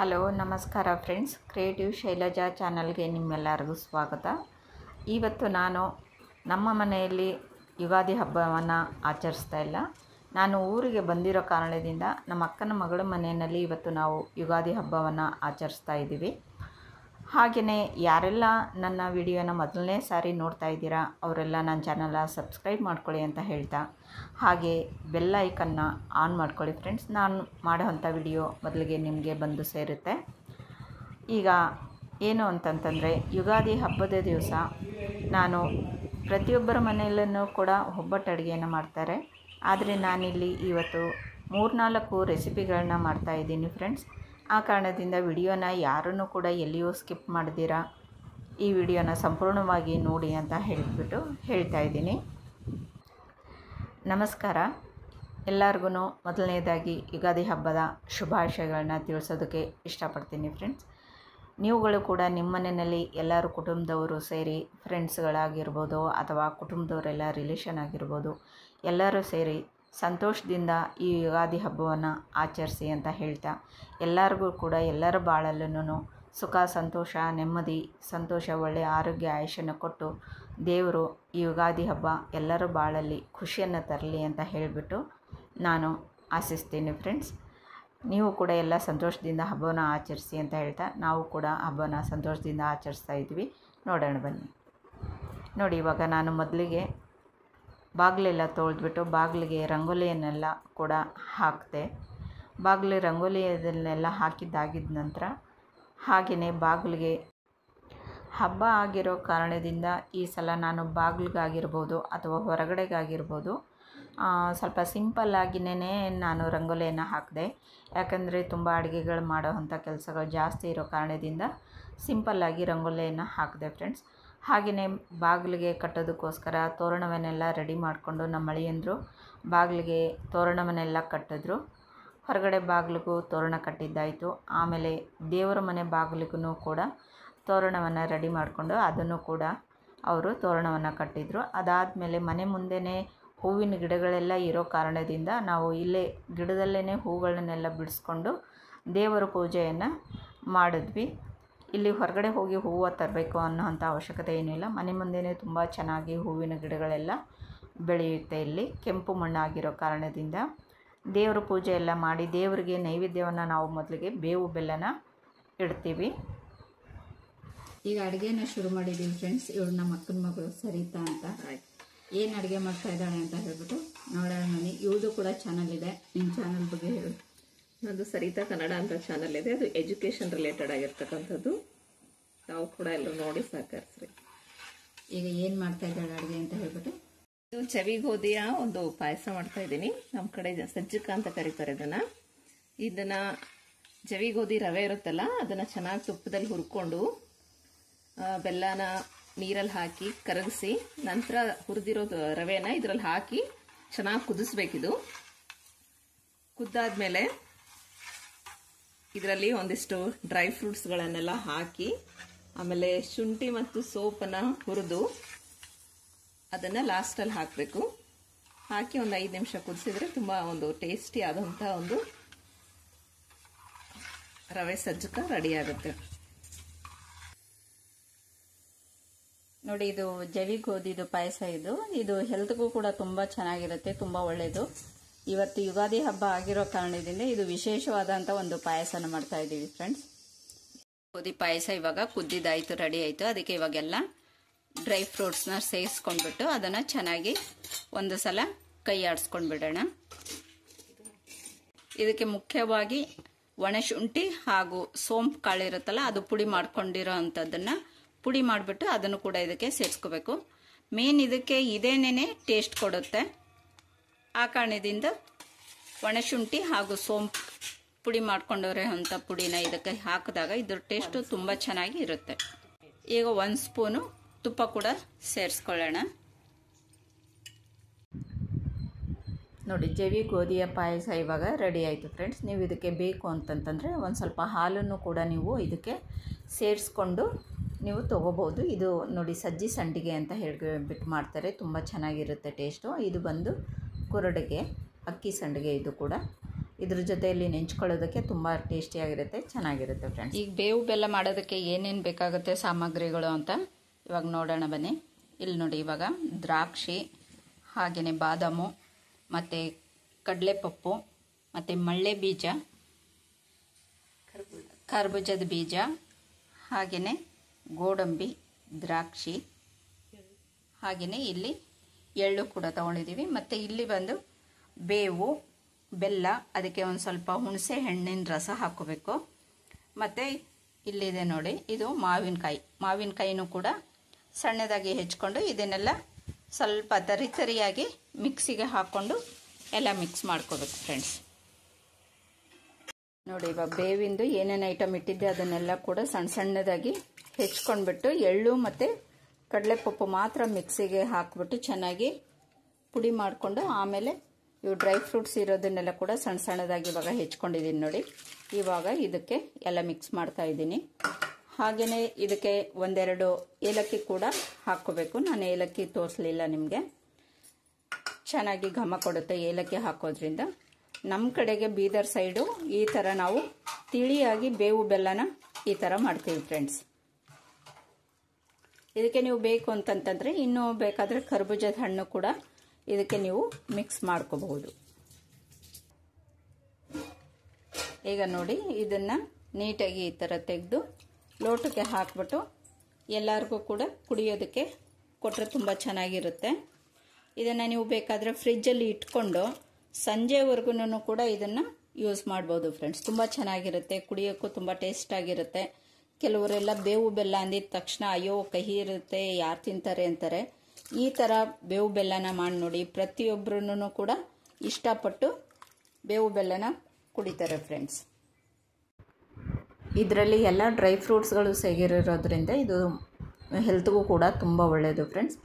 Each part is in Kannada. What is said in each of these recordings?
ಹಲೋ ನಮಸ್ಕಾರ ಫ್ರೆಂಡ್ಸ್ ಕ್ರಿಯೇಟಿವ್ ಶೈಲಜಾ ಚಾನಲ್ಗೆ ನಿಮ್ಮೆಲ್ಲರಿಗೂ ಸ್ವಾಗತ ಇವತ್ತು ನಾನು ನಮ್ಮ ಮನೆಯಲ್ಲಿ ಯುಗಾದಿ ಹಬ್ಬವನ್ನು ಆಚರಿಸ್ತಾ ಇಲ್ಲ ನಾನು ಊರಿಗೆ ಬಂದಿರೋ ಕಾರಣದಿಂದ ನಮ್ಮ ಅಕ್ಕನ ಮಗಳ ಮನೆಯಲ್ಲಿ ಇವತ್ತು ನಾವು ಯುಗಾದಿ ಹಬ್ಬವನ್ನು ಆಚರಿಸ್ತಾ ಇದ್ದೀವಿ ಹಾಗೆಯೇ ಯಾರೆಲ್ಲ ನನ್ನ ವಿಡಿಯೋನ ಮೊದಲನೇ ಸಾರಿ ನೋಡ್ತಾ ಇದ್ದೀರಾ ಅವರೆಲ್ಲ ನನ್ನ ಚಾನಲ ಸಬ್ಸ್ಕ್ರೈಬ್ ಮಾಡ್ಕೊಳ್ಳಿ ಅಂತ ಹೇಳ್ತಾ ಹಾಗೆ ಬೆಲ್ ಐಕನ್ನ ಆನ್ ಮಾಡ್ಕೊಳ್ಳಿ ಫ್ರೆಂಡ್ಸ್ ನಾನು ಮಾಡೋವಂಥ ವಿಡಿಯೋ ಮೊದಲಿಗೆ ನಿಮಗೆ ಬಂದು ಸೇರುತ್ತೆ ಈಗ ಏನು ಅಂತಂತಂದರೆ ಯುಗಾದಿ ಹಬ್ಬದ ದಿವಸ ನಾನು ಪ್ರತಿಯೊಬ್ಬರ ಮನೆಯಲ್ಲೂ ಕೂಡ ಒಬ್ಬಟ್ಟು ಅಡುಗೆಯನ್ನು ಮಾಡ್ತಾರೆ ಆದರೆ ನಾನಿಲ್ಲಿ ಇವತ್ತು ಮೂರ್ನಾಲ್ಕು ರೆಸಿಪಿಗಳನ್ನ ಮಾಡ್ತಾಯಿದ್ದೀನಿ ಫ್ರೆಂಡ್ಸ್ ಆ ಕಾರಣದಿಂದ ವಿಡಿಯೋನ ಯಾರನ್ನು ಕೂಡ ಎಲ್ಲಿಯೂ ಸ್ಕಿಪ್ ಮಾಡ್ದಿರಾ ಈ ವಿಡಿಯೋನ ಸಂಪೂರ್ಣವಾಗಿ ನೋಡಿ ಅಂತ ಹೇಳಿಬಿಟ್ಟು ಹೇಳ್ತಾ ಇದ್ದೀನಿ ನಮಸ್ಕಾರ ಎಲ್ಲರಿಗೂ ಮೊದಲನೇದಾಗಿ ಯುಗಾದಿ ಹಬ್ಬದ ಶುಭಾಶಯಗಳನ್ನ ತಿಳಿಸೋದಕ್ಕೆ ಇಷ್ಟಪಡ್ತೀನಿ ಫ್ರೆಂಡ್ಸ್ ನೀವುಗಳು ಕೂಡ ನಿಮ್ಮ ಮನೆಯಲ್ಲಿ ಎಲ್ಲರೂ ಕುಟುಂಬದವರು ಸೇರಿ ಫ್ರೆಂಡ್ಸ್ಗಳಾಗಿರ್ಬೋದು ಅಥವಾ ಕುಟುಂಬದವರೆಲ್ಲ ರಿಲೇಷನ್ ಆಗಿರ್ಬೋದು ಎಲ್ಲರೂ ಸೇರಿ ಸಂತೋಷದಿಂದ ಈ ಯುಗಾದಿ ಹಬ್ಬವನ್ನು ಆಚರಿಸಿ ಅಂತ ಹೇಳ್ತಾ ಎಲ್ಲರಿಗೂ ಕೂಡ ಎಲ್ಲರ ಬಾಳಲ್ಲೂ ಸುಖ ಸಂತೋಷ ನೆಮ್ಮದಿ ಸಂತೋಷ ಒಳ್ಳೆಯ ಆರೋಗ್ಯ ಆಯುಷನ್ನು ಕೊಟ್ಟು ದೇವರು ಈ ಯುಗಾದಿ ಹಬ್ಬ ಎಲ್ಲರ ಬಾಳಲ್ಲಿ ಖುಷಿಯನ್ನು ತರಲಿ ಅಂತ ಹೇಳಿಬಿಟ್ಟು ನಾನು ಆಶಿಸ್ತೀನಿ ಫ್ರೆಂಡ್ಸ್ ನೀವು ಕೂಡ ಎಲ್ಲ ಸಂತೋಷದಿಂದ ಹಬ್ಬನ ಆಚರಿಸಿ ಅಂತ ಹೇಳ್ತಾ ನಾವು ಕೂಡ ಹಬ್ಬನ ಸಂತೋಷದಿಂದ ಆಚರಿಸ್ತಾ ಇದ್ವಿ ನೋಡೋಣ ಬನ್ನಿ ನೋಡಿ ಇವಾಗ ನಾನು ಮೊದಲಿಗೆ ಬಾಗಿಲೆಲ್ಲ ತೊಳೆದ್ಬಿಟ್ಟು ಬಾಗಿಲಿಗೆ ರಂಗೋಲಿಯನ್ನೆಲ್ಲ ಕೂಡ ಹಾಕಿದೆ ಬಾಗಿಲು ರಂಗೋಲಿ ಅದನ್ನೆಲ್ಲ ಹಾಕಿದ್ದಾಗಿದ್ದ ನಂತರ ಹಾಗೆಯೇ ಬಾಗಿಲಿಗೆ ಹಬ್ಬ ಆಗಿರೋ ಕಾರಣದಿಂದ ಈ ಸಲ ನಾನು ಬಾಗಿಲಿಗಾಗಿರ್ಬೋದು ಅಥವಾ ಹೊರಗಡೆಗಾಗಿರ್ಬೋದು ಸ್ವಲ್ಪ ಸಿಂಪಲ್ಲಾಗಿಯೇ ನಾನು ರಂಗೋಲಿಯನ್ನು ಹಾಕಿದೆ ಯಾಕಂದರೆ ತುಂಬ ಅಡುಗೆಗಳು ಮಾಡೋ ಅಂಥ ಕೆಲಸಗಳು ಜಾಸ್ತಿ ಇರೋ ಕಾರಣದಿಂದ ಸಿಂಪಲ್ಲಾಗಿ ರಂಗೋಲಿಯನ್ನು ಹಾಕಿದೆ ಫ್ರೆಂಡ್ಸ್ ಹಾಗೆಯೇ ಬಾಗಿಲಿಗೆ ಕಟ್ಟೋದಕ್ಕೋಸ್ಕರ ತೋರಣವನ್ನೆಲ್ಲ ರೆಡಿ ಮಾಡಿಕೊಂಡು ನಮ್ಮ ಅಳಿಯಂದರು ಬಾಗಿಲಿಗೆ ತೋರಣವನ್ನೆಲ್ಲ ಕಟ್ಟಿದ್ರು ಹೊರಗಡೆ ಬಾಗಿಲಿಗೂ ತೋರಣ ಕಟ್ಟಿದ್ದಾಯಿತು ಆಮೇಲೆ ದೇವರ ಮನೆ ಬಾಗಿಲಿಗೂ ಕೂಡ ತೋರಣವನ್ನು ರೆಡಿ ಮಾಡಿಕೊಂಡು ಅದನ್ನು ಕೂಡ ಅವರು ತೋರಣವನ್ನು ಕಟ್ಟಿದರು ಅದಾದಮೇಲೆ ಮನೆ ಮುಂದೆಯೇ ಹೂವಿನ ಗಿಡಗಳೆಲ್ಲ ಇರೋ ಕಾರಣದಿಂದ ನಾವು ಇಲ್ಲೇ ಗಿಡದಲ್ಲೇ ಹೂಗಳನ್ನೆಲ್ಲ ಬಿಡಿಸ್ಕೊಂಡು ದೇವರ ಪೂಜೆಯನ್ನು ಮಾಡಿದ್ವಿ ಇಲ್ಲಿ ಹೊರಗಡೆ ಹೋಗಿ ಹೂವು ತರಬೇಕು ಅನ್ನೋವಂಥ ಅವಶ್ಯಕತೆ ಏನೂ ಇಲ್ಲ ಮನೆ ಮುಂದೆಯೇ ತುಂಬ ಚೆನ್ನಾಗಿ ಹೂವಿನ ಗಿಡಗಳೆಲ್ಲ ಬೆಳೆಯುತ್ತೆ ಇಲ್ಲಿ ಕೆಂಪು ಮಣ್ಣಾಗಿರೋ ಕಾರಣದಿಂದ ದೇವರ ಪೂಜೆ ಎಲ್ಲ ಮಾಡಿ ದೇವರಿಗೆ ನೈವೇದ್ಯವನ್ನು ನಾವು ಮೊದಲಿಗೆ ಬೇವು ಬೆಲ್ಲನ ಇಡ್ತೀವಿ ಈಗ ಅಡುಗೆನ ಶುರು ಮಾಡಿದ್ದೀವಿ ಫ್ರೆಂಡ್ಸ್ ಇವಳು ನಮ್ಮ ಅಕ್ಕನ ಮಗಳು ಸರಿತಾ ಅಂತ ಏನು ಅಡುಗೆ ಮಾಡ್ತಾ ಇದ್ದಾಳೆ ಅಂತ ಹೇಳ್ಬಿಟ್ಟು ನೋಡೋಣ ಬನ್ನಿ ಇವಳದು ಕೂಡ ಚಾನಲ್ ಇದೆ ನಿಮ್ಮ ಚಾನಲ್ ಬಗ್ಗೆ ಹೇಳು ನಂದು ಸರಿತಾ ಕನ್ನಡ ಅಂತ ಚಾನಲ್ ಇದೆ ಅದು ಎಜುಕೇಶನ್ ರಿಲೇಟೆಡ್ ಆಗಿರ್ತಕ್ಕಂಥದ್ದು ನಾವು ಕೂಡ ಎಲ್ಲರೂ ನೋಡಿ ಸಹಕರಿಸ್ರಿ ಈಗ ಏನು ಮಾಡ್ತಾ ಇದ್ದಾಳೆ ಅಡುಗೆ ಅಂತ ಹೇಳ್ಬಿಟ್ಟು ಇದು ಚವಿ ಗೋಧಿಯ ಒಂದು ಪಾಯಸ ಮಾಡ್ತಾ ಇದ್ದೀನಿ ನಮ್ಮ ಕಡೆ ಜ- ಸಜ್ಜಕ ಅಂತ ಕರೀತಾರೆ ಇದನ್ನ ಇದನ್ನ ಜವಿ ಗೋಧಿ ರವೆ ಇರುತ್ತಲ್ಲ ಅದನ್ನ ಚೆನ್ನಾಗಿ ತುಪ್ಪದಲ್ಲಿ ಹುರ್ಕೊಂಡು ಆ, ಬೆಲ್ಲನ ನೀರಲ್ಲಿ ಹಾಕಿ ಕರಗಿಸಿ ನಂತರ ಹುರಿದಿರೋ ರವೆನ ಇದರಲ್ಲಿ ಹಾಕಿ ಚೆನ್ನಾಗಿ ಕುದಿಸ್ಬೇಕಿದು ಕುದ್ದಾದ್ಮೇಲೆ ಇದರಲ್ಲಿ ಒಂದಿಷ್ಟು ಡ್ರೈ ಫ್ರೂಟ್ಸ್ಗಳನ್ನೆಲ್ಲ ಹಾಕಿ ಆಮೇಲೆ ಶುಂಠಿ ಮತ್ತು ಸೋಪನ್ನು ಹುರಿದು ಅದನ್ನು ಲಾಸ್ಟಲ್ಲಿ ಹಾಕಬೇಕು ಹಾಕಿ ಒಂದು ಐದು ನಿಮಿಷ ಕುದಿಸಿದ್ರೆ ತುಂಬ ಒಂದು ಟೇಸ್ಟಿ ಆದಂಥ ಒಂದು ರವೆ ಸಜ್ಜಕ ರೆಡಿ ಆಗುತ್ತೆ ನೋಡಿ ಇದು ಜವಿ ಗೋಧಿದು ಪಾಯಸ ಇದು ಇದು ಹೆಲ್ತ್ಗೂ ಕೂಡ ತುಂಬ ಚೆನ್ನಾಗಿರುತ್ತೆ ತುಂಬ ಒಳ್ಳೆಯದು ಇವತ್ತು ಯುಗಾದಿ ಹಬ್ಬ ಆಗಿರೋ ಕಾರಣದಿಂದ ಇದು ವಿಶೇಷವಾದಂಥ ಒಂದು ಪಾಯಸನ ಮಾಡ್ತಾ ಇದ್ದೀವಿ ಫ್ರೆಂಡ್ಸ್ ಗೋಧಿ ಪಾಯಸ ಇವಾಗ ಕುದ್ದಿದ್ದಾಯಿತು ರೆಡಿ ಆಯಿತು ಅದಕ್ಕೆ ಇವಾಗೆಲ್ಲ ಡ್ರೈ ಫ್ರೂಟ್ಸ್ನ ಸೇರಿಸ್ಕೊಂಡ್ಬಿಟ್ಟು ಅದನ್ನು ಚೆನ್ನಾಗಿ ಒಂದು ಸಲ ಕೈ ಆಡಿಸ್ಕೊಂಡು ಬಿಡೋಣ ಇದಕ್ಕೆ ಮುಖ್ಯವಾಗಿ ಒಣಶುಂಠಿ ಹಾಗೂ ಸೋಂಪು ಕಾಳು ಇರುತ್ತಲ್ಲ ಅದು ಪುಡಿ ಮಾಡ್ಕೊಂಡಿರೋ ಅಂಥದ್ದನ್ನು ಪುಡಿ ಮಾಡಿಬಿಟ್ಟು ಅದನ್ನು ಕೂಡ ಇದಕ್ಕೆ ಸೇರಿಸ್ಕೋಬೇಕು ಮೇನ್ ಇದಕ್ಕೆ ಇದೇನೇ ಟೇಸ್ಟ್ ಕೊಡುತ್ತೆ ಆ ಕಾರಣದಿಂದ ಒಣಶುಂಠಿ ಹಾಗೂ ಸೋಂಪು ಪುಡಿ ಮಾಡ್ಕೊಂಡವ್ರೆ ಅಂಥ ಪುಡಿನ ಇದಕ್ಕೆ ಹಾಕಿದಾಗ ಇದ್ರ ಟೇಸ್ಟು ತುಂಬ ಚೆನ್ನಾಗಿ ಇರುತ್ತೆ ಈಗ ಒಂದು ಸ್ಪೂನು ತುಪ್ಪ ಕೂಡ ಸೇರಿಸ್ಕೊಳ್ಳೋಣ ನೋಡಿ ಜವಿ ಗೋಧಿಯ ಪಾಯಸ ಇವಾಗ ರೆಡಿ ಆಯಿತು ಫ್ರೆಂಡ್ಸ್ ನೀವು ಇದಕ್ಕೆ ಬೇಕು ಅಂತಂತಂದರೆ ಒಂದು ಸ್ವಲ್ಪ ಹಾಲನ್ನು ಕೂಡ ನೀವು ಇದಕ್ಕೆ ಸೇರಿಸ್ಕೊಂಡು ನೀವು ತೊಗೋಬೋದು ಇದು ನೋಡಿ ಸಜ್ಜಿ ಸಂಡಿಗೆ ಅಂತ ಹೇಳಿಬಿಟ್ಟು ಮಾಡ್ತಾರೆ ತುಂಬ ಚೆನ್ನಾಗಿರುತ್ತೆ ಟೇಸ್ಟು ಇದು ಬಂದು ಕುರಡಿಗೆ ಅಕ್ಕಿ ಸಂಡಿಗೆ ಇದು ಕೂಡ ಇದ್ರ ಜೊತೆಯಲ್ಲಿ ನೆಂಚ್ಕೊಳ್ಳೋದಕ್ಕೆ ತುಂಬ ಟೇಸ್ಟಿಯಾಗಿರುತ್ತೆ ಚೆನ್ನಾಗಿರುತ್ತೆ ಫ್ರೆಂಡ್ಸ್ ಈಗ ಬೇವು ಬೆಲ್ಲ ಮಾಡೋದಕ್ಕೆ ಏನೇನು ಬೇಕಾಗುತ್ತೆ ಸಾಮಗ್ರಿಗಳು ಅಂತ ಇವಾಗ ನೋಡೋಣ ಬನ್ನಿ ಇಲ್ಲಿ ನೋಡಿ ಇವಾಗ ದ್ರಾಕ್ಷಿ ಹಾಗೆಯೇ ಬಾದಾಮು ಮತ್ತು ಕಡಲೆಪಪ್ಪು ಮತ್ತು ಮಳ್ಳೆ ಬೀಜ ಕರ್ಬೂಜದ ಬೀಜ ಹಾಗೆಯೇ ಗೋಡಂಬಿ ದ್ರಾಕ್ಷಿ ಹಾಗೆಯೇ ಇಲ್ಲಿ ಎಳ್ಳು ಕೂಡ ತೊಗೊಂಡಿದ್ದೀವಿ ಮತ್ತು ಇಲ್ಲಿ ಬಂದು ಬೇವು ಬೆಲ್ಲ ಅದಕ್ಕೆ ಒಂದು ಸ್ವಲ್ಪ ಹುಣಸೆ ಹಣ್ಣಿನ ರಸ ಹಾಕ್ಕೋಬೇಕು ಮತ್ತು ಇಲ್ಲಿದೆ ನೋಡಿ ಇದು ಮಾವಿನಕಾಯಿ ಮಾವಿನಕಾಯಿನೂ ಕೂಡ ಸಣ್ಣದಾಗಿ ಹೆಚ್ಕೊಂಡು ಇದನ್ನೆಲ್ಲ ಸ್ವಲ್ಪ ತರಿ ತರಿಯಾಗಿ ಮಿಕ್ಸಿಗೆ ಹಾಕ್ಕೊಂಡು ಎಲ್ಲ ಮಿಕ್ಸ್ ಮಾಡ್ಕೋಬೇಕು ಫ್ರೆಂಡ್ಸ್ ನೋಡಿ ಇವಾಗ ಬೇವಿಂದು ಏನೇನು ಐಟಮ್ ಇಟ್ಟಿದ್ದೆ ಅದನ್ನೆಲ್ಲ ಕೂಡ ಸಣ್ಣ ಸಣ್ಣದಾಗಿ ಹೆಚ್ಕೊಂಡ್ಬಿಟ್ಟು ಎಳ್ಳು ಮತ್ತು ಕಡಲೆಪಪ್ಪು ಮಾತ್ರ ಮಿಕ್ಸಿಗೆ ಹಾಕ್ಬಿಟ್ಟು ಚೆನ್ನಾಗಿ ಪುಡಿ ಮಾಡಿಕೊಂಡು ಆಮೇಲೆ ಇವು ಡ್ರೈ ಫ್ರೂಟ್ಸ್ ಇರೋದನ್ನೆಲ್ಲ ಕೂಡ ಸಣ್ಣ ಸಣ್ಣದಾಗಿ ಇವಾಗ ಹೆಚ್ಕೊಂಡಿದ್ದೀನಿ ನೋಡಿ ಇವಾಗ ಇದಕ್ಕೆ ಎಲ್ಲ ಮಿಕ್ಸ್ ಮಾಡ್ತಾ ಇದ್ದೀನಿ ಹಾಗೆಯೇ ಇದಕ್ಕೆ ಒಂದೆರಡು ಏಲಕ್ಕಿ ಕೂಡ ಹಾಕ್ಕೋಬೇಕು ನಾನು ಏಲಕ್ಕಿ ತೋರಿಸಲಿಲ್ಲ ನಿಮಗೆ ಚೆನ್ನಾಗಿ ಘಮ ಕೊಡುತ್ತೆ ಏಲಕ್ಕಿ ಹಾಕೋದ್ರಿಂದ ನಮ್ಮ ಕಡೆಗೆ ಬೀದರ್ ಸೈಡು ಈ ಥರ ನಾವು ತಿಳಿಯಾಗಿ ಬೇವು ಬೆಲ್ಲನ ಈ ಥರ ಮಾಡ್ತೀವಿ ಫ್ರೆಂಡ್ಸ್ ಇದಕ್ಕೆ ನೀವು ಬೇಕು ಅಂತಂತಂದರೆ ಇನ್ನೂ ಬೇಕಾದರೆ ಕರ್ಬೂಜದ ಹಣ್ಣು ಕೂಡ ಇದಕ್ಕೆ ನೀವು ಮಿಕ್ಸ್ ಮಾಡ್ಕೋಬಹುದು ಈಗ ನೋಡಿ ಇದನ್ನು ನೀಟಾಗಿ ಈ ಥರ ತೆಗೆದು ಲೋಟಕ್ಕೆ ಹಾಕ್ಬಿಟ್ಟು ಎಲ್ಲರಿಗೂ ಕೂಡ ಕುಡಿಯೋದಕ್ಕೆ ಕೊಟ್ಟರೆ ತುಂಬ ಚೆನ್ನಾಗಿರುತ್ತೆ ಇದನ್ನು ನೀವು ಬೇಕಾದರೆ ಫ್ರಿಜ್ಜಲ್ಲಿ ಇಟ್ಕೊಂಡು ಸಂಜೆವರೆಗೂ ಕೂಡ ಇದನ್ನು ಯೂಸ್ ಮಾಡ್ಬೋದು ಫ್ರೆಂಡ್ಸ್ ತುಂಬ ಚೆನ್ನಾಗಿರುತ್ತೆ ಕುಡಿಯೋಕ್ಕೂ ತುಂಬ ಟೇಸ್ಟ್ ಆಗಿರುತ್ತೆ ಕೆಲವರೆಲ್ಲ ಬೇವು ಬೆಲ್ಲ ಅಂದಿದ ತಕ್ಷಣ ಅಯ್ಯೋ ಕಹಿ ಇರುತ್ತೆ ಯಾರು ತಿಂತಾರೆ ಅಂತಾರೆ ಈ ಥರ ಬೇವು ಬೆಲ್ಲನ ಮಾಡಿ ನೋಡಿ ಪ್ರತಿಯೊಬ್ಬರೂ ಕೂಡ ಇಷ್ಟಪಟ್ಟು ಬೇವು ಬೆಲ್ಲನ ಕುಡಿತಾರೆ ಫ್ರೆಂಡ್ಸ್ ಇದರಲ್ಲಿ ಎಲ್ಲ ಡ್ರೈ ಫ್ರೂಟ್ಸ್ಗಳು ಸೇರಿರೋದ್ರಿಂದ ಇದು ಹೆಲ್ತ್ಗೂ ಕೂಡ ತುಂಬ ಒಳ್ಳೆಯದು ಫ್ರೆಂಡ್ಸ್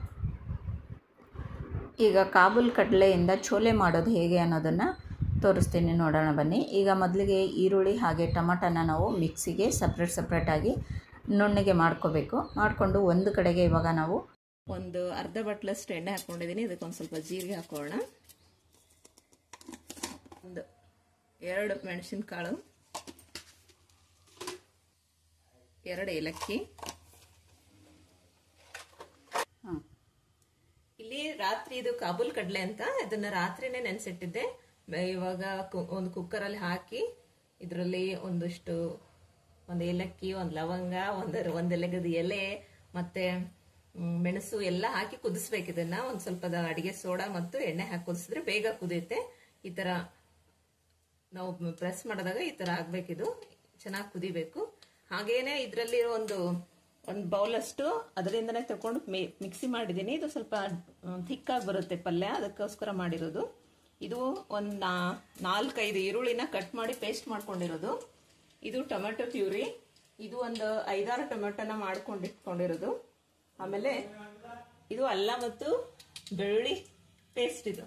ಈಗ ಕಾಬೂಲ್ ಕಡಲೆಯಿಂದ ಚೋಲೆ ಮಾಡೋದು ಹೇಗೆ ಅನ್ನೋದನ್ನು ತೋರಿಸ್ತೀನಿ ನೋಡೋಣ ಬನ್ನಿ ಈಗ ಮೊದಲಿಗೆ ಈರುಳ್ಳಿ ಹಾಗೆ ಟೊಮಟನ ನಾವು ಮಿಕ್ಸಿಗೆ ಸಪ್ರೇಟ್ ಸಪ್ರೇಟಾಗಿ ನುಣ್ಣಗೆ ಮಾಡ್ಕೋಬೇಕು ಮಾಡಿಕೊಂಡು ಒಂದು ಕಡೆಗೆ ಇವಾಗ ನಾವು ಒಂದು ಅರ್ಧ ಬಟ್ಲಷ್ಟು ಎಣ್ಣೆ ಹಾಕ್ಕೊಂಡಿದ್ದೀನಿ ಇದಕ್ಕೆ ಒಂದು ಸ್ವಲ್ಪ ಜೀರಿಗೆ ಹಾಕೋಣ ಒಂದು ಎರಡು ಮೆಣಸಿನಕಾಳು ಎರಡು ಏಲಕ್ಕಿ ಹಾಂ ಇಲ್ಲಿ ರಾತ್ರಿ ಇದು ಕಾಬೂಲ್ ಕಡಲೆ ಅಂತ ಇದನ್ನ ರಾತ್ರಿನೇ ನೆನೆಸಿಟ್ಟಿದ್ದೆ ಇವಾಗ ಕು- ಒಂದು ಕುಕ್ಕರಲ್ಲಿ ಹಾಕಿ ಇದರಲ್ಲಿ ಒಂದಷ್ಟು ಒಂದು ಏಲಕ್ಕಿ ಒಂದು ಲವಂಗ ಒಂದು ಒಂದು ಎಲೆಗದ ಎಲೆ ಮತ್ತೆ ಮ್, ಮೆಣಸು ಎಲ್ಲ ಹಾಕಿ ಕುದಿಸ್ಬೇಕು ಇದನ್ನ ಒಂದು ಸ್ವಲ್ಪ ಅಡಿಗೆ ಸೋಡಾ ಮತ್ತು ಎಣ್ಣೆ ಹಾಕಿ ಕುದಿಸಿದ್ರೆ ಬೇಗ ಕುದಿಯುತ್ತೆ ಈ ತರ ನಾವು ಪ್ರೆಸ್ ಮಾಡಿದಾಗ ಈ ತರ ಆಗ್ಬೇಕಿದು ಚೆನ್ನಾಗಿ ಕುದಿಬೇಕು ಹಾಗೇನೆ ಇದರಲ್ಲಿ ಒಂದು ಒಂದು ಬೌಲ್ ಅಷ್ಟು ಅದರಿಂದನೇ ತಗೊಂಡು ಮಿಕ್ಸಿ ಮಾಡಿದ್ದೀನಿ ಇದು ಸ್ವಲ್ಪ ಥಿಕ್ಕಾಗಿ ಬರುತ್ತೆ ಪಲ್ಯ ಅದಕ್ಕೋಸ್ಕರ ಮಾಡಿರೋದು ಇದು ಒಂದು ನಾಲ್ಕೈದು ಈರುಳ್ಳಿನ ಕಟ್ ಮಾಡಿ ಪೇಸ್ಟ್ ಮಾಡ್ಕೊಂಡಿರೋದು ಇದು ಟೊಮೆಟೊ ಪ್ಯೂರಿ ಇದು ಒಂದು ಐದಾರು ಟೊಮೆಟೊನ ಮಾಡ್ಕೊಂಡು ಇಟ್ಕೊಂಡಿರೋದು ಆಮೇಲೆ ಇದು ಅಲ್ಲ ಮತ್ತು ಬೆಳ್ಳುಳ್ಳಿ ಪೇಸ್ಟ್ ಇದು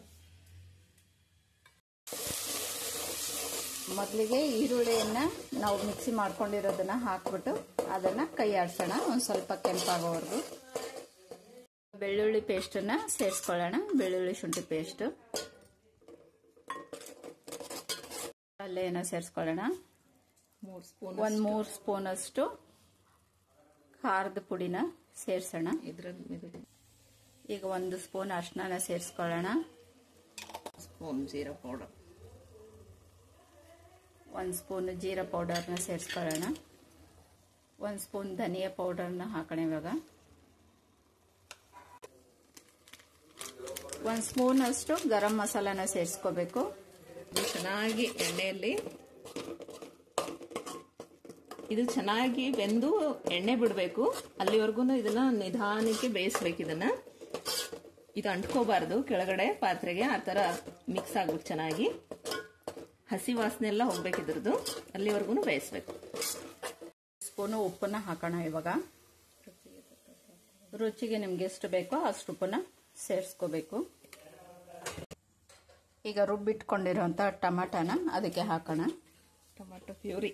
ಮೊದಲಿಗೆ ಈರುಳ್ಳಿಯನ್ನು ನಾವು ಮಿಕ್ಸಿ ಮಾಡ್ಕೊಂಡಿರೋದನ್ನು ಹಾಕ್ಬಿಟ್ಟು ಅದನ್ನು ಕೈ ಆಡಿಸೋಣ ಒಂದು ಸ್ವಲ್ಪ ಕೆಂಪಾಗೋವರೆಗೂ ಬೆಳ್ಳುಳ್ಳಿ ಪೇಸ್ಟನ್ನು ಸೇರಿಸ್ಕೊಳ್ಳೋಣ ಬೆಳ್ಳುಳ್ಳಿ ಶುಂಠಿ ಪೇಸ್ಟು ಅಲ್ಲೇನ ಸೇರಿಸ್ಕೊಳ್ಳೋಣ ಮೂರು ಸ್ಪೂನ್ ಒಂದು ಮೂರು ಸ್ಪೂನಷ್ಟು ಖಾರದ ಪುಡಿನ ಸೇರಿಸೋಣ ಇದ್ರಲ್ಲಿ ಈಗ ಒಂದು ಸ್ಪೂನ್ ಅರ್ಶಿನ ಸೇರಿಸ್ಕೊಳ್ಳೋಣ ಸ್ಪೂನ್ ಜೀರಾ ಪೌಡರ್ ಒಂದು ಸ್ಪೂನ್ ಜೀರಾ ಪೌಡರ್ನ ಸೇರಿಸ್ಕೊಳ್ಳೋಣ ಒಂದು ಸ್ಪೂನ್ ಧನಿಯಾ ಪೌಡರ್ನ ಹಾಕೋಣ ಇವಾಗ ಒಂದು ಸ್ಪೂನ್ ಅಷ್ಟು ಗರಂ ಮಸಾಲಾನ ಸೇರಿಸ್ಕೋಬೇಕು ಇದು ಚೆನ್ನಾಗಿ ಎಣ್ಣೆಯಲ್ಲಿ ಇದು ಚೆನ್ನಾಗಿ ಬೆಂದು ಎಣ್ಣೆ ಬಿಡಬೇಕು ಅಲ್ಲಿವರೆಗೂ ಇದನ್ನ ನಿಧಾನಕ್ಕೆ ಬೇಯಿಸ್ಬೇಕು ಇದನ್ನ ಇದು ಅಂಟ್ಕೋಬಾರ್ದು ಕೆಳಗಡೆ ಪಾತ್ರೆಗೆ ಆ ಥರ ಮಿಕ್ಸ್ ಆಗ್ಬೇಕು ಚೆನ್ನಾಗಿ ಹಸಿ ವಾಸನೆ ಎಲ್ಲ ಹೋಗ್ಬೇಕು ಇದ್ರದ್ದು ಅಲ್ಲಿವರೆಗೂ ಬೇಯಿಸ್ಬೇಕು ಸ್ಪೂನು ಉಪ್ಪನ್ನ ಹಾಕೋಣ ಇವಾಗ ರುಚಿಗೆ ನಿಮ್ಗೆ ಎಷ್ಟು ಬೇಕೋ ಅಷ್ಟು ಉಪ್ಪನ್ನ ಸೇರಿಸ್ಕೋಬೇಕು ಈಗ ರುಬ್ಬಿಟ್ಕೊಂಡಿರೋಂಥ ಟಮಾಟನ ಅದಕ್ಕೆ ಹಾಕೋಣ ಟೊಮಾಟೊ ಪ್ಯೂರಿ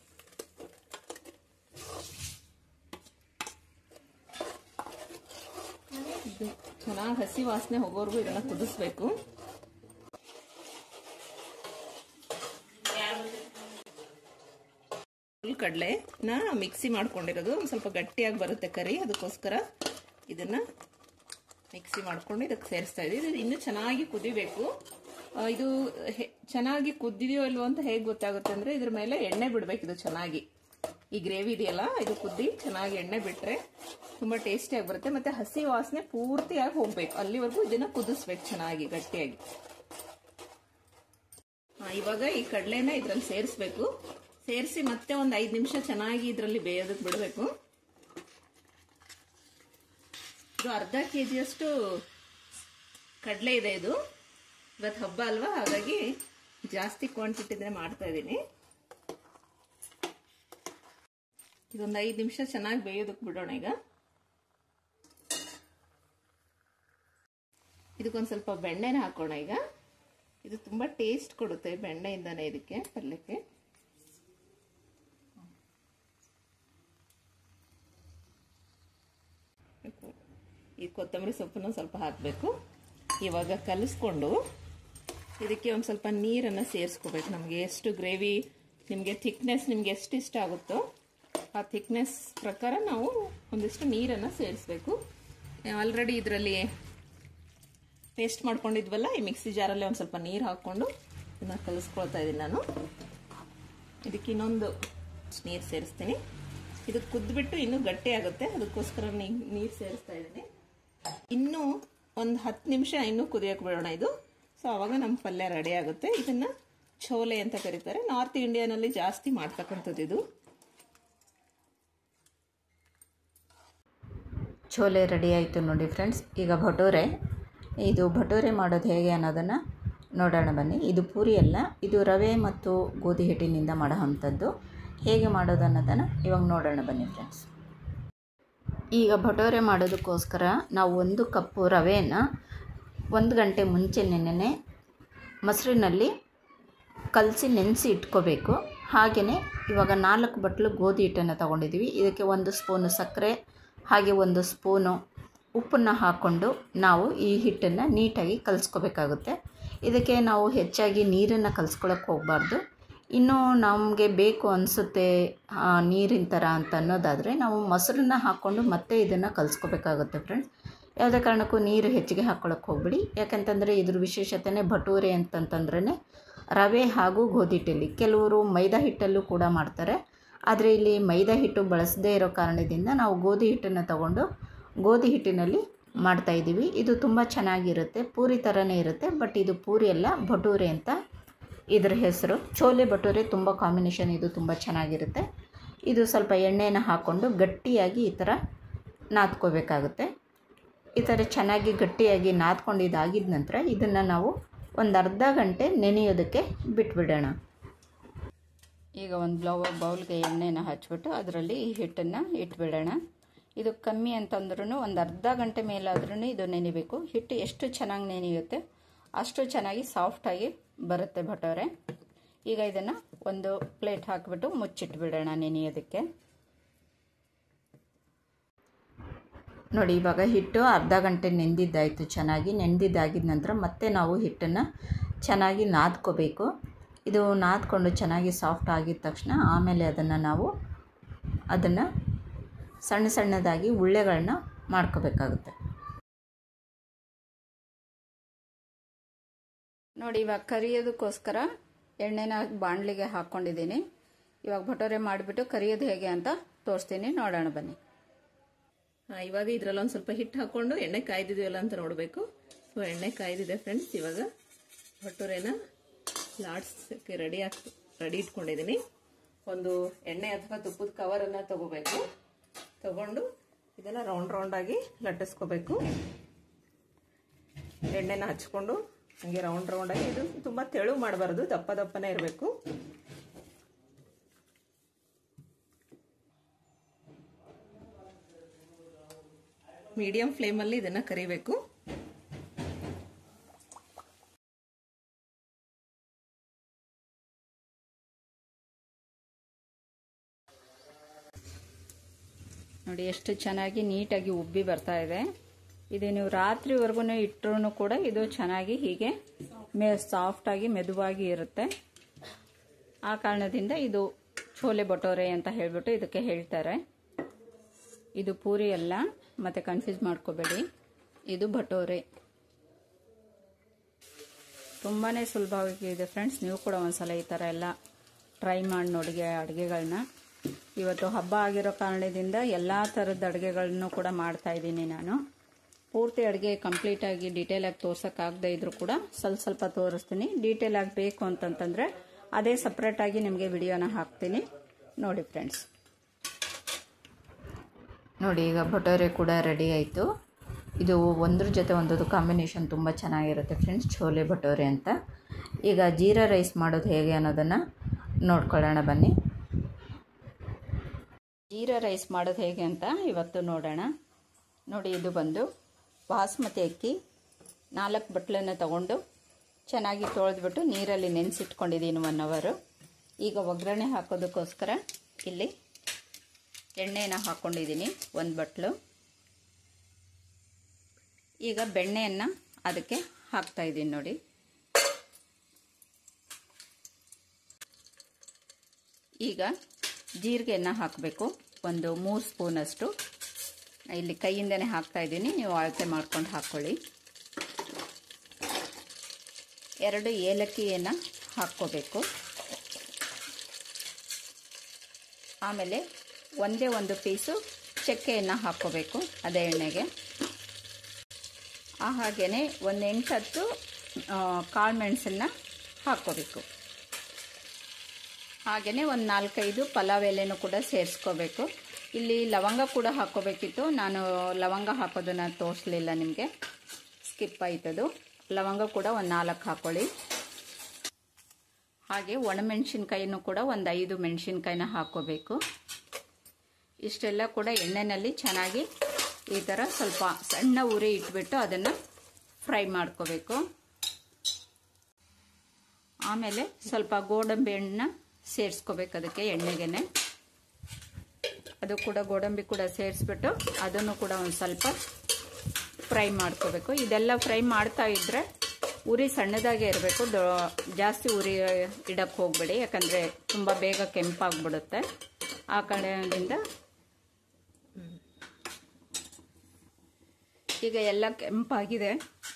ಇದು ಚೆನ್ನಾಗಿ ಹಸಿ ವಾಸನೆ ಹೋಗೋವರೆಗೂ ಇದನ್ನ ಕುದಿಸ್ಬೇಕು ಕಡಲೆನ ಮಿಕ್ಸಿ ಮಾಡ್ಕೊಂಡಿರೋದು ಒಂದು ಸ್ವಲ್ಪ ಗಟ್ಟಿಯಾಗಿ ಬರುತ್ತೆ ಕರಿ ಅದಕ್ಕೋಸ್ಕರ ಇದನ್ನು ಮಿಕ್ಸಿ ಮಾಡ್ಕೊಂಡು ಇದಕ್ಕೆ ಸೇರಿಸ್ತಾ ಇದ್ದೀವಿ ಇದು ಇನ್ನೂ ಚೆನ್ನಾಗಿ ಕುದಿಬೇಕು ಆ, ಇದು ಹೆ- ಚೆನ್ನಾಗಿ ಕುದ್ದಿದೆಯೋ ಇಲ್ವೋ ಅಂತ ಹೇಗೆ ಗೊತ್ತಾಗುತ್ತೆ ಅಂದರೆ ಇದ್ರ ಮೇಲೆ ಎಣ್ಣೆ ಬಿಡಬೇಕು ಇದು ಚೆನ್ನಾಗಿ ಈ ಗ್ರೇವಿ ಇದೆಯಲ್ಲ ಇದು ಕುದ್ದಿ ಚೆನ್ನಾಗಿ ಎಣ್ಣೆ ಬಿಟ್ಟರೆ ತುಂಬ ಟೇಸ್ಟಿಯಾಗಿ ಬರುತ್ತೆ ಮತ್ತು ಹಸಿ ವಾಸನೆ ಪೂರ್ತಿಯಾಗಿ ಹೋಗ್ಬೇಕು ಅಲ್ಲಿವರೆಗೂ ಇದನ್ನು ಕುದಿಸ್ಬೇಕು ಚೆನ್ನಾಗಿ ಗಟ್ಟಿಯಾಗಿ ಆ, ಇವಾಗ ಈ ಕಡಲೆನ ಇದ್ರಲ್ಲಿ ಸೇರಿಸ್ಬೇಕು ಸೇರಿಸಿ ಮತ್ತೆ ಒಂದು ಐದು ನಿಮಿಷ ಚೆನ್ನಾಗಿ ಇದರಲ್ಲಿ ಬೇಯೋದಕ್ಕೆ ಬಿಡಬೇಕು ಇದು ಅರ್ಧ ಕೆ ಜಿಯಷ್ಟು ಕಡಲೆ ಇದೆ ಇದು ಇವತ್ತು ಹಬ್ಬ ಅಲ್ವಾ ಹಾಗಾಗಿ ಜಾಸ್ತಿ ಕ್ವಾಂಟಿಟಿದ್ರೆ ಮಾಡ್ತಾ ಇದ್ದೀನಿ ಇದೊಂದು ಐದು ನಿಮಿಷ ಚೆನ್ನಾಗಿ ಬೇಯೋದಕ್ಕೆ ಬಿಡೋಣ ಈಗ ಇದಕ್ಕೊಂದು ಸ್ವಲ್ಪ ಬೆಣ್ಣೆನ ಹಾಕೋಣ ಈಗ ಇದು ತುಂಬ ಟೇಸ್ಟ್ ಕೊಡುತ್ತೆ ಬೆಣ್ಣೆಯಿಂದನೇ ಇದಕ್ಕೆ ಪಲ್ಯಕ್ಕೆ ಈ ಕೊತ್ತಂಬರಿ ಸೊಪ್ಪನ್ನು ಸ್ವಲ್ಪ ಹಾಕಬೇಕು ಇವಾಗ ಕಲಿಸ್ಕೊಂಡು ಇದಕ್ಕೆ ಒಂದು ಸ್ವಲ್ಪ ನೀರನ್ನು ಸೇರಿಸ್ಕೋಬೇಕು ನಮಗೆ ಎಷ್ಟು ಗ್ರೇವಿ ನಿಮಗೆ ಥಿಕ್ನೆಸ್ ನಿಮಗೆ ಎಷ್ಟು ಇಷ್ಟ ಆಗುತ್ತೋ ಆ ಥಿಕ್ನೆಸ್ ಪ್ರಕಾರ ನಾವು ಒಂದಿಷ್ಟು ನೀರನ್ನು ಸೇರಿಸ್ಬೇಕು ಆಲ್ರೆಡಿ ಇದರಲ್ಲಿ ಪೇಸ್ಟ್ ಮಾಡ್ಕೊಂಡಿದ್ವಲ್ಲ ಈ ಮಿಕ್ಸಿ ಜಾರಲ್ಲೇ ಒಂದು ಸ್ವಲ್ಪ ನೀರು ಹಾಕ್ಕೊಂಡು ಇದನ್ನು ಕಲಿಸ್ಕೊಳ್ತಾ ಇದ್ದೀನಿ ನಾನು ಇದಕ್ಕೆ ಇನ್ನೊಂದು ನೀರು ಸೇರಿಸ್ತೀನಿ ಇದು ಕುದ್ಬಿಟ್ಟು ಇನ್ನೂ ಗಟ್ಟಿ ಆಗುತ್ತೆ ಅದಕ್ಕೋಸ್ಕರ ನೀರು ಸೇರಿಸ್ತಾ ಇದ್ದೀನಿ ಇನ್ನೂ ಒಂದು ಹತ್ತು ನಿಮಿಷ ಇನ್ನೂ ಕುದಿಯೋಕೆ ಬಿಡೋಣ ಇದು ಸೊ ಆವಾಗ ನಮ್ಮ ಪಲ್ಯ ರೆಡಿ ಆಗುತ್ತೆ ಇದನ್ನು ಛೋಲೆ ಅಂತ ಕರೀತಾರೆ ನಾರ್ತ್ ಇಂಡಿಯಾನಲ್ಲಿ ಜಾಸ್ತಿ ಮಾಡ್ತಕ್ಕಂಥದ್ದು ಇದು ಛೋಲೆ ರೆಡಿ ಆಯಿತು ನೋಡಿ ಫ್ರೆಂಡ್ಸ್ ಈಗ ಭಟೂರೆ ಇದು ಭಟೂರೆ ಮಾಡೋದು ಹೇಗೆ ಅನ್ನೋದನ್ನು ನೋಡೋಣ ಬನ್ನಿ ಇದು ಪೂರಿ ಅಲ್ಲ ಇದು ರವೆ ಮತ್ತು ಗೋಧಿ ಹಿಟ್ಟಿನಿಂದ ಮಾಡೋ ಅಂಥದ್ದು ಹೇಗೆ ಮಾಡೋದು ಅನ್ನೋದನ್ನು ಇವಾಗ ನೋಡೋಣ ಬನ್ನಿ ಫ್ರೆಂಡ್ಸ್ ಈಗ ಭಟೋರೆ ಮಾಡೋದಕ್ಕೋಸ್ಕರ ನಾವು ಒಂದು ಕಪ್ಪು ರವೆಯನ್ನು ಒಂದು ಗಂಟೆ ಮುಂಚೆ ನೆನೆ ಮೊಸರಿನಲ್ಲಿ ಕಲಸಿ ನೆನೆಸಿ ಇಟ್ಕೋಬೇಕು ಹಾಗೆಯೇ ಇವಾಗ ನಾಲ್ಕು ಬಟ್ಲು ಗೋಧಿ ಹಿಟ್ಟನ್ನು ತೊಗೊಂಡಿದ್ದೀವಿ ಇದಕ್ಕೆ ಒಂದು ಸ್ಪೂನು ಸಕ್ಕರೆ ಹಾಗೆ ಒಂದು ಸ್ಪೂನು ಉಪ್ಪನ್ನು ಹಾಕ್ಕೊಂಡು ನಾವು ಈ ಹಿಟ್ಟನ್ನು ನೀಟಾಗಿ ಕಲಿಸ್ಕೋಬೇಕಾಗುತ್ತೆ ಇದಕ್ಕೆ ನಾವು ಹೆಚ್ಚಾಗಿ ನೀರನ್ನು ಕಲಿಸ್ಕೊಳಕ್ಕೆ ಹೋಗಬಾರ್ದು ಇನ್ನು ನಮಗೆ ಬೇಕು ಅನಿಸುತ್ತೆ ನೀರಿನ ಥರ ಅಂತ ಅನ್ನೋದಾದರೆ ನಾವು ಮೊಸರನ್ನ ಹಾಕ್ಕೊಂಡು ಮತ್ತೆ ಇದನ್ನು ಕಲಿಸ್ಕೋಬೇಕಾಗುತ್ತೆ ಫ್ರೆಂಡ್ಸ್ ಯಾವುದೇ ಕಾರಣಕ್ಕೂ ನೀರು ಹೆಚ್ಚಿಗೆ ಹಾಕ್ಕೊಳಕ್ಕೆ ಹೋಗ್ಬಿಡಿ ಯಾಕಂತಂದರೆ ಇದ್ರ ವಿಶೇಷತೆನೇ ಭಟೂರೆ ಅಂತಂತಂದ್ರೇ ರವೆ ಹಾಗೂ ಗೋಧಿ ಹಿಟ್ಟಲ್ಲಿ ಕೆಲವರು ಮೈದಾ ಹಿಟ್ಟಲ್ಲೂ ಕೂಡ ಮಾಡ್ತಾರೆ ಆದರೆ ಇಲ್ಲಿ ಮೈದಾ ಹಿಟ್ಟು ಬಳಸದೇ ಇರೋ ಕಾರಣದಿಂದ ನಾವು ಗೋಧಿ ಹಿಟ್ಟನ್ನು ತಗೊಂಡು ಗೋಧಿ ಹಿಟ್ಟಿನಲ್ಲಿ ಮಾಡ್ತಾಯಿದ್ದೀವಿ ಇದು ತುಂಬ ಚೆನ್ನಾಗಿರುತ್ತೆ ಪೂರಿ ಥರನೇ ಇರುತ್ತೆ ಬಟ್ ಇದು ಪೂರಿ ಅಲ್ಲ ಭಟೂರೆ ಅಂತ ಇದರ ಹೆಸರು ಚೋಲೆ ಭಟೂರೆ ತುಂಬ ಕಾಂಬಿನೇಷನ್ ಇದು ತುಂಬ ಚೆನ್ನಾಗಿರುತ್ತೆ ಇದು ಸ್ವಲ್ಪ ಎಣ್ಣೆನ ಹಾಕ್ಕೊಂಡು ಗಟ್ಟಿಯಾಗಿ ಈ ಥರ ನಾದ್ಕೋಬೇಕಾಗುತ್ತೆ ಈ ಥರ ಚೆನ್ನಾಗಿ ಗಟ್ಟಿಯಾಗಿ ನಾದ್ಕೊಂಡು ಇದಾಗಿದ ನಂತರ ಇದನ್ನು ನಾವು ಒಂದು ಅರ್ಧ ಗಂಟೆ ನೆನೆಯೋದಕ್ಕೆ ಬಿಟ್ಬಿಡೋಣ ಈಗ ಒಂದು ಬ್ಲೌ ಬೌಲ್ಗೆ ಎಣ್ಣೆನ ಹಚ್ಬಿಟ್ಟು ಅದರಲ್ಲಿ ಈ ಹಿಟ್ಟನ್ನು ಇಟ್ಬಿಡೋಣ ಇದು ಕಮ್ಮಿ ಅಂತಂದ್ರೂ ಒಂದು ಅರ್ಧ ಗಂಟೆ ಮೇಲಾದ್ರೂ ಇದು ನೆನಿಬೇಕು ಹಿಟ್ಟು ಎಷ್ಟು ಚೆನ್ನಾಗಿ ನೆನೆಯುತ್ತೆ ಅಷ್ಟು ಚೆನ್ನಾಗಿ ಸಾಫ್ಟಾಗಿ ಬರುತ್ತೆ ಭಟೋರೆ ಈಗ ಇದನ್ನು ಒಂದು ಪ್ಲೇಟ್ ಹಾಕಿಬಿಟ್ಟು ಮುಚ್ಚಿಟ್ಬಿಡೋಣ ನೆನೆಯೋದಕ್ಕೆ ನೋಡಿ ಇವಾಗ ಹಿಟ್ಟು ಅರ್ಧ ಗಂಟೆ ನೆಂದಿದ್ದಾಯಿತು ಚೆನ್ನಾಗಿ ನೆಂದಿದ್ದಾಗಿದ ನಂತರ ಮತ್ತೆ ನಾವು ಹಿಟ್ಟನ್ನು ಚೆನ್ನಾಗಿ ನಾದ್ಕೋಬೇಕು ಇದು ನಾದ್ಕೊಂಡು ಚೆನ್ನಾಗಿ ಸಾಫ್ಟ್ ಆಗಿದ ತಕ್ಷಣ ಆಮೇಲೆ ಅದನ್ನು ನಾವು ಅದನ್ನು ಸಣ್ಣ ಸಣ್ಣದಾಗಿ ಉಳ್ಳೆಗಳನ್ನ ಮಾಡ್ಕೋಬೇಕಾಗುತ್ತೆ ನೋಡಿ ಇವಾಗ ಕರಿಯೋದಕ್ಕೋಸ್ಕರ ಎಣ್ಣೆನ ಬಾಣಲಿಗೆ ಹಾಕ್ಕೊಂಡಿದ್ದೀನಿ ಇವಾಗ ಭಟೋರೆ ಮಾಡಿಬಿಟ್ಟು ಕರಿಯೋದು ಹೇಗೆ ಅಂತ ತೋರಿಸ್ತೀನಿ ನೋಡೋಣ ಬನ್ನಿ ಹಾ, ಇವಾಗ ಇದ್ರಲ್ಲಿ ಒಂದು ಸ್ವಲ್ಪ ಹಿಟ್ಟು ಹಾಕೊಂಡು ಎಣ್ಣೆ ಕಾಯ್ದಿದೆಯಲ್ಲ ಅಂತ ನೋಡಬೇಕು ಸೊ ಎಣ್ಣೆ ಕಾಯ್ದಿದೆ ಫ್ರೆಂಡ್ಸ್ ಇವಾಗ ಭಟೂರೆನ ಲಾಡ್ಸಕ್ಕೆ ರೆಡಿ ಹಾಕಿ ರೆಡಿ ಇಟ್ಕೊಂಡಿದ್ದೀನಿ ಒಂದು ಎಣ್ಣೆ ಅಥವಾ ತುಪ್ಪದ ಕವರನ್ನು ತಗೋಬೇಕು ತಗೊಂಡು ಇದನ್ನು ರೌಂಡ್ ರೌಂಡಾಗಿ ಲಟ್ಟಿಸ್ಕೋಬೇಕು ಎಣ್ಣೆನ ಹಚ್ಕೊಂಡು ಹಂಗೆ ರೌಂಡ್ ರೌಂಡಾಗಿ ಇದು ತುಂಬ ತೆಳು ಮಾಡಬಾರ್ದು ದಪ್ಪ ದಪ್ಪನೇ ಇರಬೇಕು ಮೀಡಿಯಂ ಫ್ಲೇಮಲ್ಲಿ ಇದನ್ನು ಕರಿಬೇಕು ನೋಡಿ ಎಷ್ಟು ಚೆನ್ನಾಗಿ ನೀಟಾಗಿ ಉಬ್ಬಿ ಬರ್ತಾ ಇದೆ ಇದು ನೀವು ರಾತ್ರಿವರೆಗೂ ಇಟ್ಟರೂ ಕೂಡ ಇದು ಚೆನ್ನಾಗಿ ಹೀಗೆ ಮೇ ಸಾಫ್ಟಾಗಿ ಮೆದುವಾಗಿ ಇರುತ್ತೆ ಆ ಕಾರಣದಿಂದ ಇದು ಛೋಲೆ ಭಟೋರೆ ಅಂತ ಹೇಳಿಬಿಟ್ಟು ಇದಕ್ಕೆ ಹೇಳ್ತಾರೆ ಇದು ಪೂರಿ ಅಲ್ಲ ಮತ್ತು ಕನ್ಫ್ಯೂಸ್ ಮಾಡ್ಕೋಬೇಡಿ ಇದು ಭಟೋರೆ ತುಂಬಾ ಸುಲಭವಾಗಿದೆ ಫ್ರೆಂಡ್ಸ್ ನೀವು ಕೂಡ ಒಂದ್ಸಲ ಈ ಥರ ಎಲ್ಲ ಟ್ರೈ ಮಾಡಿ ನೋಡಿ ಅಡುಗೆಗಳನ್ನ ಇವತ್ತು ಹಬ್ಬ ಆಗಿರೋ ಕಾರಣದಿಂದ ಎಲ್ಲ ಥರದ ಅಡುಗೆಗಳನ್ನು ಕೂಡ ಮಾಡ್ತಾ ಇದ್ದೀನಿ ನಾನು ಪೂರ್ತಿ ಅಡುಗೆ ಕಂಪ್ಲೀಟಾಗಿ ಡೀಟೇಲಾಗಿ ತೋರ್ಸೋಕ್ಕಾಗದೇ ಇದ್ರೂ ಕೂಡ ಸ್ವಲ್ಪ ಸ್ವಲ್ಪ ತೋರಿಸ್ತೀನಿ ಡೀಟೇಲಾಗಿ ಬೇಕು ಅಂತಂತಂದರೆ ಅದೇ ಸಪ್ರೇಟಾಗಿ ನಿಮಗೆ ವಿಡಿಯೋನ ಹಾಕ್ತೀನಿ ನೋಡಿ ಫ್ರೆಂಡ್ಸ್ ನೋಡಿ ಈಗ ಭಟೋರೆ ಕೂಡ ರೆಡಿ ಆಯಿತು ಇದು ಒಂದ್ರ ಜೊತೆ ಒಂದೊಂದು ಕಾಂಬಿನೇಷನ್ ತುಂಬ ಚೆನ್ನಾಗಿರುತ್ತೆ ಫ್ರೆಂಡ್ಸ್ ಛೋಲೆ ಭಟೋರೆ ಅಂತ ಈಗ ಜೀರಾ ರೈಸ್ ಮಾಡೋದು ಹೇಗೆ ಅನ್ನೋದನ್ನು ನೋಡ್ಕೊಳ್ಳೋಣ ಬನ್ನಿ ಜೀರಾ ರೈಸ್ ಮಾಡೋದು ಹೇಗೆ ಅಂತ ಇವತ್ತು ನೋಡೋಣ ನೋಡಿ ಇದು ಬಂದು ಬಾಸ್ಮತಿ ಅಕ್ಕಿ ನಾಲ್ಕು ಬಟ್ಲನ್ನು ತಗೊಂಡು ಚೆನ್ನಾಗಿ ತೊಳೆದ್ಬಿಟ್ಟು ನೀರಲ್ಲಿ ನೆನೆಸಿಟ್ಕೊಂಡಿದ್ದೀನಿ ಒನ್ ಅವರು ಈಗ ಒಗ್ಗರಣೆ ಹಾಕೋದಕ್ಕೋಸ್ಕರ ಇಲ್ಲಿ ಎಣ್ಣೆನ ಹಾಕ್ಕೊಂಡಿದ್ದೀನಿ ಒಂದು ಬಟ್ಲು ಈಗ ಬೆಣ್ಣೆಯನ್ನು ಅದಕ್ಕೆ ಹಾಕ್ತಾ ಇದ್ದೀನಿ ನೋಡಿ ಈಗ ಜೀರಿಗೆಯನ್ನು ಹಾಕಬೇಕು ಒಂದು ಮೂರು ಸ್ಪೂನಷ್ಟು ಇಲ್ಲಿ ಕೈಯಿಂದನೇ ಹಾಕ್ತಾ ಇದ್ದೀನಿ ನೀವು ಅಳತೆ ಮಾಡ್ಕೊಂಡು ಹಾಕ್ಕೊಳ್ಳಿ ಎರಡು ಏಲಕ್ಕಿಯನ್ನು ಹಾಕ್ಕೋಬೇಕು ಆಮೇಲೆ ಒಂದೇ ಒಂದು ಪೀಸು ಚಕ್ಕೆಯನ್ನು ಹಾಕ್ಕೋಬೇಕು ಅದೇ ಎಣ್ಣೆಗೆ ಹಾಗೆಯೇ ಒಂದು ಎಂಟತ್ತು ಕಾಳು ಮೆಣಸನ್ನು ಹಾಕ್ಕೋಬೇಕು ಹಾಗೆಯೇ ಒಂದು ನಾಲ್ಕೈದು ಪಲಾವ್ ಎಲೆನೂ ಕೂಡ ಸೇರಿಸ್ಕೋಬೇಕು ಇಲ್ಲಿ ಲವಂಗ ಕೂಡ ಹಾಕ್ಕೋಬೇಕಿತ್ತು ನಾನು ಲವಂಗ ಹಾಕೋದನ್ನು ತೋರಿಸಲಿಲ್ಲ ನಿಮಗೆ ಸ್ಕಿಪ್ ಆಯ್ತದು ಲವಂಗ ಕೂಡ ಒಂದು ನಾಲ್ಕು ಹಾಕ್ಕೊಳ್ಳಿ ಹಾಗೆ ಒಣಮೆಣಸಿನ್ಕಾಯಿನೂ ಕೂಡ ಒಂದು ಐದು ಮೆಣಸಿನ್ಕಾಯಿನ ಹಾಕ್ಕೋಬೇಕು ಇಷ್ಟೆಲ್ಲ ಕೂಡ ಎಣ್ಣೆಯಲ್ಲಿ ಚೆನ್ನಾಗಿ ಈ ಥರ ಸ್ವಲ್ಪ ಸಣ್ಣ ಉರಿ ಇಟ್ಬಿಟ್ಟು ಅದನ್ನು ಫ್ರೈ ಮಾಡ್ಕೋಬೇಕು ಆಮೇಲೆ ಸ್ವಲ್ಪ ಗೋಡಂಬಿ ಹಣ್ಣನ್ನ ಸೇರಿಸ್ಕೋಬೇಕು ಅದಕ್ಕೆ ಎಣ್ಣೆಗೆನೆ ಅದು ಕೂಡ ಗೋಡಂಬಿ ಕೂಡ ಸೇರಿಸ್ಬಿಟ್ಟು ಅದನ್ನು ಕೂಡ ಒಂದು ಸ್ವಲ್ಪ ಫ್ರೈ ಮಾಡ್ಕೋಬೇಕು ಇದೆಲ್ಲ ಫ್ರೈ ಮಾಡ್ತಾ ಇದ್ದರೆ ಉರಿ ಸಣ್ಣದಾಗೆ ಇರಬೇಕು ಜಾಸ್ತಿ ಉರಿ ಇಡಕ್ಕೆ ಹೋಗಬೇಡಿ ಯಾಕಂದರೆ ತುಂಬ ಬೇಗ ಕೆಂಪಾಗ್ಬಿಡುತ್ತೆ ಆ ಕಡೆಯಿಂದ ಈಗ ಎಲ್ಲ ಕೆಂಪಾಗಿದೆ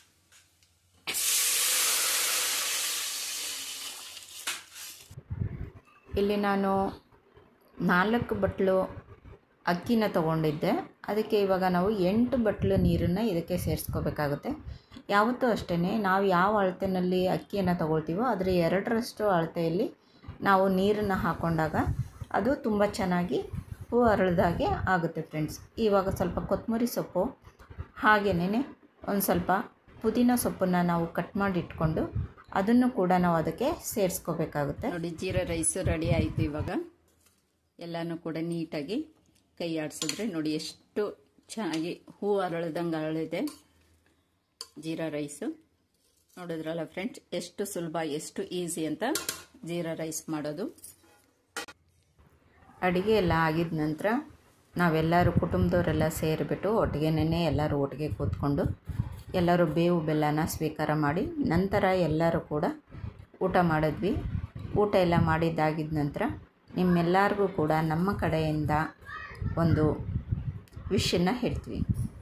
ಇಲ್ಲಿ ನಾನು ನಾಲ್ಕು ಬಟ್ಲು ಅಕ್ಕಿನ ತೊಗೊಂಡಿದ್ದೆ ಅದಕ್ಕೆ ಇವಾಗ ನಾವು ಎಂಟು ಬಟ್ಲು ನೀರನ್ನು ಇದಕ್ಕೆ ಸೇರಿಸ್ಕೋಬೇಕಾಗುತ್ತೆ ಯಾವತ್ತೂ ಅಷ್ಟೇ ನಾವು ಯಾವ ಅಳತೆಯಲ್ಲಿ ಅಕ್ಕಿಯನ್ನು ತೊಗೊಳ್ತೀವೋ ಅದರ ಎರಡರಷ್ಟು ಅಳತೆಯಲ್ಲಿ ನಾವು ನೀರನ್ನು ಹಾಕ್ಕೊಂಡಾಗ ಅದು ತುಂಬ ಚೆನ್ನಾಗಿ ಹೂ ಅರಳ್ದಾಗೆ ಆಗುತ್ತೆ ಫ್ರೆಂಡ್ಸ್ ಇವಾಗ ಸ್ವಲ್ಪ ಕೊತ್ತಂಬರಿ ಸೊಪ್ಪು ಹಾಗೆಯೇ ಒಂದು ಸ್ವಲ್ಪ ಪುದೀನ ಸೊಪ್ಪನ್ನು ನಾವು ಕಟ್ ಮಾಡಿ ಇಟ್ಕೊಂಡು ಅದನ್ನು ಕೂಡ ನಾವು ಅದಕ್ಕೆ ಸೇರಿಸ್ಕೋಬೇಕಾಗುತ್ತೆ ನೋಡಿ ಜೀರಾ ರೈಸು ರೆಡಿ ಆಯಿತು ಇವಾಗ ಎಲ್ಲನೂ ಕೂಡ ನೀಟಾಗಿ ಕೈ ಆಡಿಸಿದ್ರೆ ನೋಡಿ ಎಷ್ಟು ಚೆನ್ನಾಗಿ ಹೂ ಅರಳ್ದಂಗೆ ಅರಳಿದೆ ಜೀರಾ ರೈಸು ನೋಡಿದ್ರಲ್ಲ ಫ್ರೆಂಡ್ಸ್ ಎಷ್ಟು ಸುಲಭ ಎಷ್ಟು ಈಸಿ ಅಂತ ಜೀರಾ ರೈಸ್ ಮಾಡೋದು ಅಡುಗೆ ಎಲ್ಲ ಆಗಿದ ನಂತರ ನಾವೆಲ್ಲರೂ ಕುಟುಂಬದವರೆಲ್ಲ ಸೇರಿಬಿಟ್ಟು ಒಟ್ಟಿಗೆನೇ ಎಲ್ಲರೂ ಒಟ್ಟಿಗೆ ಕೂತ್ಕೊಂಡು ಎಲ್ಲರೂ ಬೇವು ಬೆಲ್ಲನ ಸ್ವೀಕಾರ ಮಾಡಿ ನಂತರ ಎಲ್ಲರೂ ಕೂಡ ಊಟ ಮಾಡಿದ್ವಿ ಊಟ ಎಲ್ಲ ಮಾಡಿದ್ದಾಗಿದ ನಂತರ ನಿಮ್ಮೆಲ್ಲರಿಗೂ ಕೂಡ ನಮ್ಮ ಕಡೆಯಿಂದ ಒಂದು ವಿಷನ್ನು ಹೇಳ್ತೀವಿ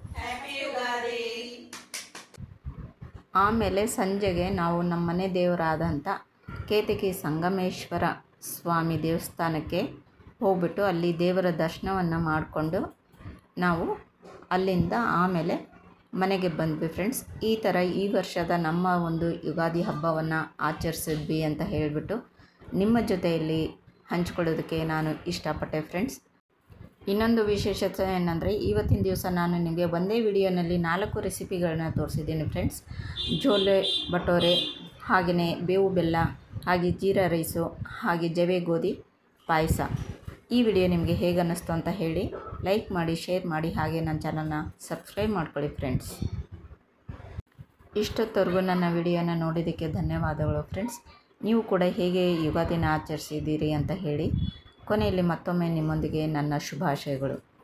ಆಮೇಲೆ ಸಂಜೆಗೆ ನಾವು ನಮ್ಮ ಮನೆ ದೇವರಾದಂಥ ಕೇತಕಿ ಸಂಗಮೇಶ್ವರ ಸ್ವಾಮಿ ದೇವಸ್ಥಾನಕ್ಕೆ ಹೋಗ್ಬಿಟ್ಟು ಅಲ್ಲಿ ದೇವರ ದರ್ಶನವನ್ನು ಮಾಡಿಕೊಂಡು ನಾವು ಅಲ್ಲಿಂದ ಆಮೇಲೆ ಮನೆಗೆ ಬಂದ್ವಿ ಫ್ರೆಂಡ್ಸ್ ಈ ಥರ ಈ ವರ್ಷದ ನಮ್ಮ ಒಂದು ಯುಗಾದಿ ಹಬ್ಬವನ್ನು ಆಚರಿಸಿದ್ವಿ ಅಂತ ಹೇಳಿಬಿಟ್ಟು ನಿಮ್ಮ ಜೊತೆಯಲ್ಲಿ ಹಂಚ್ಕೊಳ್ಳೋದಕ್ಕೆ ನಾನು ಇಷ್ಟಪಟ್ಟೆ ಫ್ರೆಂಡ್ಸ್ ಇನ್ನೊಂದು ವಿಶೇಷತೆ ಏನಂದರೆ ಇವತ್ತಿನ ದಿವಸ ನಾನು ನಿಮಗೆ ಒಂದೇ ವಿಡಿಯೋನಲ್ಲಿ ನಾಲ್ಕು ರೆಸಿಪಿಗಳನ್ನ ತೋರಿಸಿದ್ದೀನಿ ಫ್ರೆಂಡ್ಸ್ ಜೋಲೆ ಭಟೋರೆ ಹಾಗೆಯೇ ಬೇವು ಬೆಲ್ಲ ಹಾಗೆ ಜೀರಾ ರೈಸು ಹಾಗೆ ಜವೆ ಗೋಧಿ ಪಾಯಸ ಈ ವಿಡಿಯೋ ನಿಮಗೆ ಹೇಗೆ ಅನ್ನಿಸ್ತು ಅಂತ ಹೇಳಿ ಲೈಕ್ ಮಾಡಿ ಶೇರ್ ಮಾಡಿ ಹಾಗೆ ನನ್ನ ಚಾನಲ್ನ ಸಬ್ಸ್ಕ್ರೈಬ್ ಮಾಡ್ಕೊಳ್ಳಿ ಫ್ರೆಂಡ್ಸ್ ಇಷ್ಟೊತ್ತವರೆಗೂ ನನ್ನ ವಿಡಿಯೋನ ನೋಡಿದ್ದಕ್ಕೆ ಧನ್ಯವಾದಗಳು ಫ್ರೆಂಡ್ಸ್ ನೀವು ಕೂಡ ಹೇಗೆ ಯುಗಾದಿನ ಆಚರಿಸಿದ್ದೀರಿ ಅಂತ ಹೇಳಿ ಕೊನೆಯಲ್ಲಿ ಮತ್ತೊಮ್ಮೆ ನಿಮ್ಮೊಂದಿಗೆ ನನ್ನ ಶುಭಾಶಯಗಳು